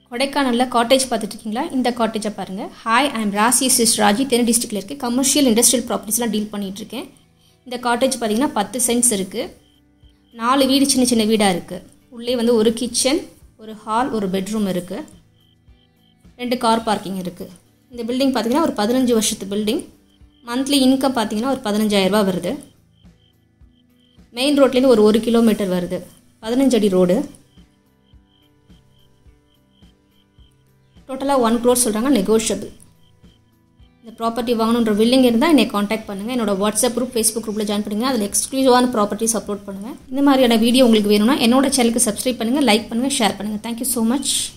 கொடைக்கானலில் காட்டேஜ் பார்த்துட்டு இருக்கீங்களா இந்த காட்டேஜை பாருங்கள் hi I'm Rasi sis Raji தென் டிஸ்ட்ரிக்டில் இருக்குது கமர்ஷியல் இண்டஸ்ட்ரியல் ப்ராப்பர்ட்டிஸ்லாம் டீல் பண்ணிகிட்டு இருக்கேன் இந்த காட்டேஜ் பார்த்தீங்கன்னா பத்து சென்ட்ஸ் இருக்குது நாலு வீடு சின்ன சின்ன வீடாக இருக்குது உள்ளே வந்து ஒரு கிச்சன் ஒரு ஹால் ஒரு பெட்ரூம் இருக்குது ரெண்டு கார் பார்க்கிங் இருக்குது இந்த பில்டிங் பார்த்தீங்கன்னா ஒரு பதினஞ்சு வருஷத்து பில்டிங் மந்த்லி இன்கம் பார்த்தீங்கன்னா ஒரு பதினஞ்சாயிரரூபா வருது மெயின் ரோட்லேருந்து ஒரு ஒரு கிலோமீட்டர் வருது பதினஞ்சு அடி ரோடு டோட்டலாக ஒன் க்ரோர் சொல்கிறாங்க நெகோஷியபிள் இந்த ப்ராப்பர்ட்டி வாங்கணுன்ற வில்லிங் இருந்தால் என்னை காண்டாக்ட் பண்ணுங்கள் என்னோட வாட்ஸ்அப் குரூப் ஃபேஸ்புக் குரூப்பில் ஜாயின் பண்ணுங்கள் அதில் எக்ஸ்க்ளூசிவான ப்ராப்பர்ட்டிஸ் அப்லோட் பண்ணுங்கள் இந்த மாதிரியான வீடியோ உங்களுக்கு வேணும்னா என்னோட சேனலுக்கு சப்ஸ்கிரைப் பண்ணுங்கள் லைக் பண்ணுங்கள் ஷேர் பண்ணுங்கள் தேங்க்யூ ஸோ மச்